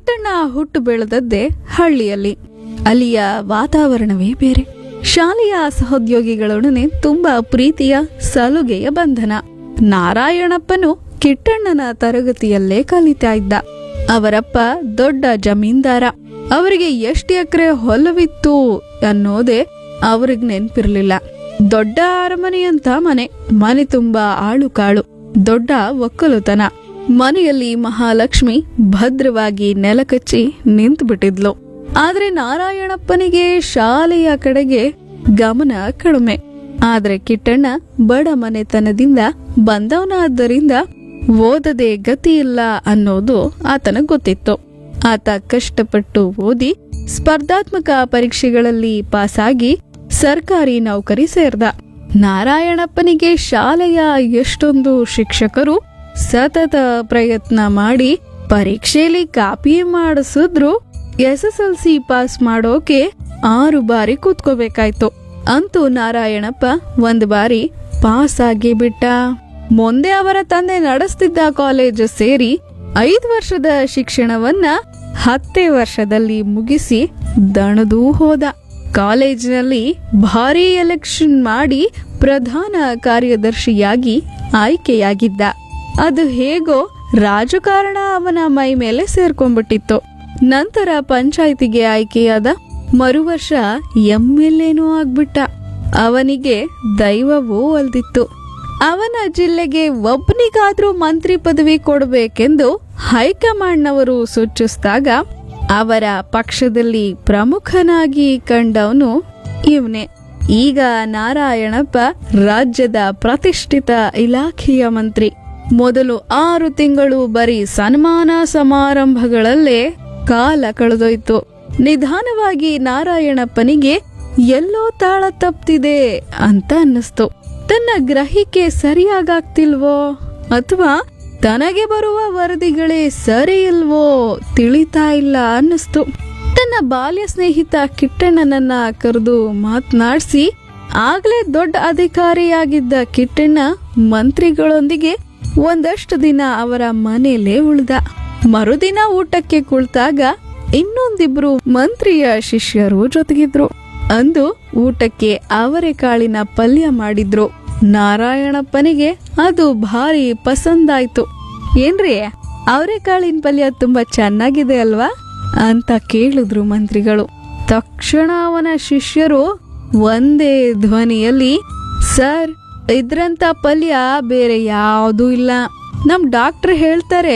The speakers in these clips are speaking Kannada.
ಕಿಟ್ಟಣ್ಣ ಹುಟ್ಟು ಬೆಳೆದದ್ದೇ ಹಳ್ಳಿಯಲ್ಲಿ ಅಲ್ಲಿಯ ವಾತಾವರಣವೇ ಬೇರೆ ಶಾಲೆಯ ಸಹೋದ್ಯೋಗಿಗಳೊಡನೆ ತುಂಬಾ ಪ್ರೀತಿಯ ಸಲುಗೆಯ ಬಂಧನ ನಾರಾಯಣಪ್ಪನು ಕಿಟ್ಟಣ್ಣನ ತರಗತಿಯಲ್ಲೇ ಕಲಿತಾ ಇದ್ದ ಅವರಪ್ಪ ದೊಡ್ಡ ಜಮೀನ್ದಾರ ಅವರಿಗೆ ಎಷ್ಟು ಎಕರೆ ಹೊಲವಿತ್ತು ಅನ್ನೋದೇ ಅವ್ರಿಗೆ ನೆನ್ಪಿರ್ಲಿಲ್ಲ ದೊಡ್ಡ ಅರಮನೆಯಂತ ಮನೆ ಮನೆ ತುಂಬಾ ಆಳು ಕಾಳು ದೊಡ್ಡ ಒಕ್ಕಲುತನ ಮನೆಯಲ್ಲಿ ಮಹಾಲಕ್ಷ್ಮಿ ಭದ್ರವಾಗಿ ನೆಲಕಚ್ಚಿ ನಿಂತು ಬಿಟ್ಟಿದ್ಲು ಆದ್ರೆ ನಾರಾಯಣಪ್ಪನಿಗೆ ಶಾಲೆಯ ಕಡೆಗೆ ಗಮನ ಕಡಿಮೆ ಆದ್ರೆ ಕಿಟ್ಟಣ್ಣ ಬಡ ಮನೆತನದಿಂದ ಬಂದವನಾದ್ದರಿಂದ ಓದದೆ ಗತಿ ಇಲ್ಲ ಅನ್ನೋದು ಆತನ ಗೊತ್ತಿತ್ತು ಆತ ಕಷ್ಟಪಟ್ಟು ಓದಿ ಸ್ಪರ್ಧಾತ್ಮಕ ಪರೀಕ್ಷೆಗಳಲ್ಲಿ ಪಾಸಾಗಿ ಸರ್ಕಾರಿ ನೌಕರಿ ಸೇರ್ದ ನಾರಾಯಣಪ್ಪನಿಗೆ ಶಾಲೆಯ ಎಷ್ಟೊಂದು ಶಿಕ್ಷಕರು ಸತತ ಪ್ರಯತ್ನ ಮಾಡಿ ಪರೀಕ್ಷೆಯಲ್ಲಿ ಕಾಪಿ ಮಾಡಿಸಿದ್ರು S S L C pass ಮಾಡೋಕೆ ಆರು ಬಾರಿ ಕೂತ್ಕೋಬೇಕಾಯ್ತು ಅಂತೂ ನಾರಾಯಣಪ್ಪ ಒಂದು ಬಾರಿ ಪಾಸ್ ಆಗಿ ಬಿಟ್ಟ ಮುಂದೆ ಅವರ ತಂದೆ ನಡೆಸ್ತಿದ್ದ ಕಾಲೇಜು ಸೇರಿ ಐದು ವರ್ಷದ ಶಿಕ್ಷಣವನ್ನ ಹತ್ತೇ ವರ್ಷದಲ್ಲಿ ಮುಗಿಸಿ ದಣದೂ ಹೋದ ಕಾಲೇಜಿನಲ್ಲಿ ಭಾರೀ ಎಲೆಕ್ಷನ್ ಮಾಡಿ ಪ್ರಧಾನ ಕಾರ್ಯದರ್ಶಿಯಾಗಿ ಆಯ್ಕೆಯಾಗಿದ್ದ ಅದು ಹೇಗೋ ರಾಜಕಾರಣ ಅವನ ಮೈ ಮೇಲೆ ಸೇರ್ಕೊಂಡ್ಬಿಟ್ಟಿತ್ತು ನಂತರ ಪಂಚಾಯಿತಿಗೆ ಆಯ್ಕೆಯಾದ ಮರುವರ್ಷ ಎಂ ಎಲ್ ಎನೂ ಆಗ್ಬಿಟ್ಟ ಅವನಿಗೆ ದೈವವೂ ಒಲ್ದಿತ್ತು ಅವನ ಜಿಲ್ಲೆಗೆ ಒಬ್ಬನಿಗಾದ್ರೂ ಮಂತ್ರಿ ಪದವಿ ಕೊಡಬೇಕೆಂದು ಹೈಕಮಾಂಡ್ನವರು ಸೂಚಿಸಿದಾಗ ಅವರ ಪಕ್ಷದಲ್ಲಿ ಪ್ರಮುಖನಾಗಿ ಕಂಡವನು ಇವನೇ ಈಗ ನಾರಾಯಣಪ್ಪ ರಾಜ್ಯದ ಪ್ರತಿಷ್ಠಿತ ಇಲಾಖೆಯ ಮಂತ್ರಿ ಮೊದಲು ಆರು ತಿಂಗಳು ಬರೀ ಸನ್ಮಾನ ಸಮಾರಂಭಗಳಲ್ಲೇ ಕಾಲ ಕಳೆದೋಯ್ತು ನಿಧಾನವಾಗಿ ನಾರಾಯಣಪ್ಪನಿಗೆ ಎಲ್ಲೋ ತಾಳ ತಪ್ತಿದೆ ಅಂತ ಅನ್ನಿಸ್ತು ತನ್ನ ಗ್ರಹಿಕೆ ಸರಿಯಾಗಾಗ್ತಿಲ್ವೋ ಅಥವಾ ತನಗೆ ಬರುವ ವರದಿಗಳೇ ಸರಿ ಇಲ್ವೋ ತಿಳಿತಾ ಇಲ್ಲ ಅನ್ನಿಸ್ತು ತನ್ನ ಬಾಲ್ಯ ಸ್ನೇಹಿತ ಕಿಟ್ಟಣ್ಣನನ್ನ ಕರೆದು ಮಾತನಾಡಿಸಿ ಆಗ್ಲೇ ದೊಡ್ಡ ಅಧಿಕಾರಿಯಾಗಿದ್ದ ಕಿಟ್ಟಣ್ಣ ಮಂತ್ರಿಗಳೊಂದಿಗೆ ಒಂದಷ್ಟು ದಿನ ಅವರ ಮನೆಯಲ್ಲೇ ಉಳ್ದ ಮರುದಿನ ಊಟಕ್ಕೆ ಕುಳಿತಾಗ ಇನ್ನೊಂದಿಬ್ರು ಮಂತ್ರಿಯ ಶಿಷ್ಯರು ಜೊತೆಗಿದ್ರು ಅಂದು ಊಟಕ್ಕೆ ಅವರೆಕಾಳಿನ ಪಲ್ಯ ಮಾಡಿದ್ರು ನಾರಾಯಣಪ್ಪನಿಗೆ ಅದು ಭಾರಿ ಪಸಂದಾಯ್ತು ಏನ್ರಿ ಅವರೆಕಾಳಿನ ಪಲ್ಯ ತುಂಬಾ ಚೆನ್ನಾಗಿದೆ ಅಲ್ವಾ ಅಂತ ಕೇಳಿದ್ರು ಮಂತ್ರಿಗಳು ತಕ್ಷಣ ಅವನ ಶಿಷ್ಯರು ಒಂದೇ ಧ್ವನಿಯಲ್ಲಿ ಸರ್ ಇದ್ರಂತ ಪಲ್ಯ ಬೇರೆ ಯಾವುದೂ ಇಲ್ಲ ನಮ್ ಡಾಕ್ಟರ್ ಹೇಳ್ತಾರೆ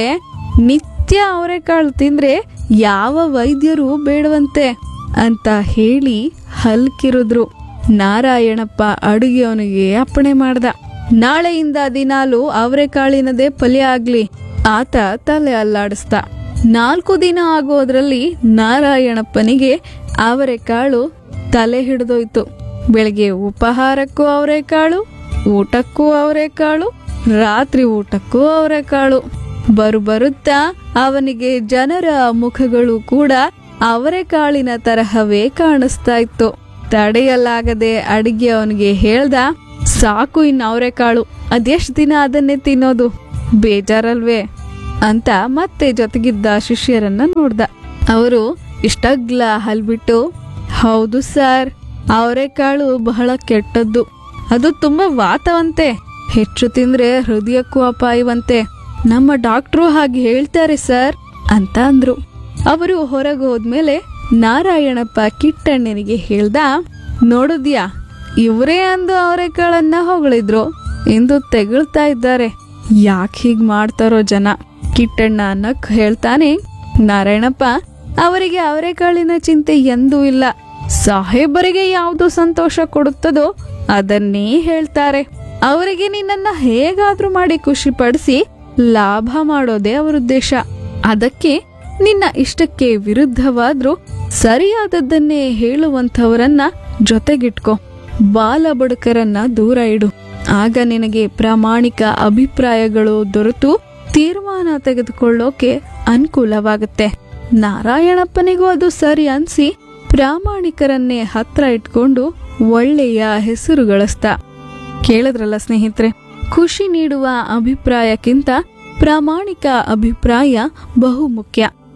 ನಿತ್ಯ ಅವರೆಕಾಳು ತಿಂದ್ರೆ ಯಾವ ವೈದ್ಯರು ಬೇಡವಂತೆ ಅಂತ ಹೇಳಿ ಹಲ್ಕಿರಿದ್ರು ನಾರಾಯಣಪ್ಪ ಅಡುಗೆಯವನಿಗೆ ಅಪ್ಪಣೆ ಮಾಡ್ದ ನಾಳೆಯಿಂದ ದಿನಾಲು ಅವರೆಕಾಳಿನದೇ ಪಲ್ಯ ಆಗ್ಲಿ ಆತ ತಲೆ ಅಲ್ಲಾಡಿಸ್ದ ನಾಲ್ಕು ದಿನ ಆಗೋದ್ರಲ್ಲಿ ನಾರಾಯಣಪ್ಪನಿಗೆ ಅವರೆಕಾಳು ತಲೆ ಹಿಡಿದೋಯ್ತು ಬೆಳಗ್ಗೆ ಉಪಹಾರಕ್ಕೂ ಅವರೆಕಾಳು ಊಟಕ್ಕೂ ಅವರೆಕಾಳು ರಾತ್ರಿ ಊಟಕ್ಕೂ ಅವರೆಕಾಳು ಬರು ಬರುತ್ತಾ ಅವನಿಗೆ ಜನರ ಮುಖಗಳು ಕೂಡ ಅವರೆಕಾಳಿನ ತರಹವೇ ಕಾಣಿಸ್ತಾ ಇತ್ತು ತಡೆಯಲಾಗದೆ ಅಡಿಗೆ ಅವನಿಗೆ ಹೇಳ್ದ ಸಾಕು ಇನ್ನು ಅವರೆಕಾಳು ಅದೆಷ್ಟ್ ದಿನ ಅದನ್ನೇ ತಿನ್ನೋದು ಬೇಜಾರಲ್ವೇ ಅಂತ ಮತ್ತೆ ಜೊತೆಗಿದ್ದ ಶಿಷ್ಯರನ್ನ ನೋಡ್ದ ಅವರು ಇಷ್ಟಗ್ಲ ಹಲ್ಬಿಟ್ಟು ಹೌದು ಸರ್ ಅವರೆಕಾಳು ಬಹಳ ಕೆಟ್ಟದ್ದು ಅದು ತುಂಬಾ ವಾತವಂತೆ ಹೆಚ್ಚು ತಿಂದ್ರೆ ಹೃದಯಕ್ಕೂ ಅಪಾಯವಂತೆ ನಮ್ಮ ಡಾಕ್ಟ್ರು ಹಾಗೆ ಹೇಳ್ತಾರೆ ಸರ್ ಅಂತ ಅಂದ್ರು ಅವರು ಹೊರಗೆ ಹೋದ್ಮೇಲೆ ನಾರಾಯಣಪ್ಪ ಕಿಟ್ಟಣ್ಣನಿಗೆ ಹೇಳ್ದ ನೋಡಿದ್ಯಾ ಇವರೇ ಅಂದು ಅವರೆಕಾಳನ್ನ ಹೊಗಳಿದ್ರು ಎಂದು ತೆಗಳ್ತಾ ಇದ್ದಾರೆ ಯಾಕೆ ಹೀಗ್ ಮಾಡ್ತಾರೋ ಜನ ಕಿಟ್ಟಣ್ಣ ನಕ್ ಹೇಳ್ತಾನೆ ನಾರಾಯಣಪ್ಪ ಅವರಿಗೆ ಅವರೆಕಾಳಿನ ಚಿಂತೆ ಎಂದೂ ಇಲ್ಲ ಸಾಹೇಬರಿಗೆ ಯಾವುದು ಸಂತೋಷ ಕೊಡುತ್ತದೋ ಅದನ್ನೇ ಹೇಳ್ತಾರೆ ಅವರಿಗೆ ನಿನ್ನನ್ನ ಹೇಗಾದ್ರೂ ಮಾಡಿ ಖುಷಿಪಡಿಸಿ ಲಾಭ ಮಾಡೋದೇ ಅವರ ಉದ್ದೇಶ ಅದಕ್ಕೆ ನಿನ್ನ ಇಷ್ಟಕ್ಕೆ ವಿರುದ್ಧವಾದ್ರೂ ಸರಿಯಾದದ್ದನ್ನೇ ಹೇಳುವಂಥವರನ್ನ ಜೊತೆಗಿಟ್ಕೋ ಬಾಲ ಬಡುಕರನ್ನ ದೂರ ಇಡು ಆಗ ನಿನಗೆ ಪ್ರಾಮಾಣಿಕ ಅಭಿಪ್ರಾಯಗಳು ದೊರೆತು ತೀರ್ಮಾನ ತೆಗೆದುಕೊಳ್ಳೋಕೆ ಅನುಕೂಲವಾಗುತ್ತೆ ನಾರಾಯಣಪ್ಪನಿಗೂ ಅದು ಸರಿ ಅನ್ಸಿ ಪ್ರಾಮಾಣಿಕರನ್ನೇ ಹತ್ರ ಇಟ್ಕೊಂಡು ಒಳ್ಳೆಯ ಹೆಸರು ಗಳಿಸ್ದ ಕೇಳಿದ್ರಲ್ಲ ಸ್ನೇಹಿತರೆ ಖುಷಿ ನೀಡುವ ಅಭಿಪ್ರಾಯಕ್ಕಿಂತ ಪ್ರಾಮಾಣಿಕ ಅಭಿಪ್ರಾಯ ಬಹು ಮುಖ್ಯ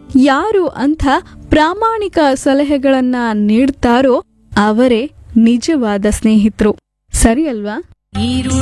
ಯಾರು ಅಂಥ ಪ್ರಾಮಾಣಿಕ ಸಲಹೆಗಳನ್ನ ನೀಡ್ತಾರೋ ಅವರೇ ನಿಜವಾದ ಸ್ನೇಹಿತರು ಸರಿ ಅಲ್ವಾ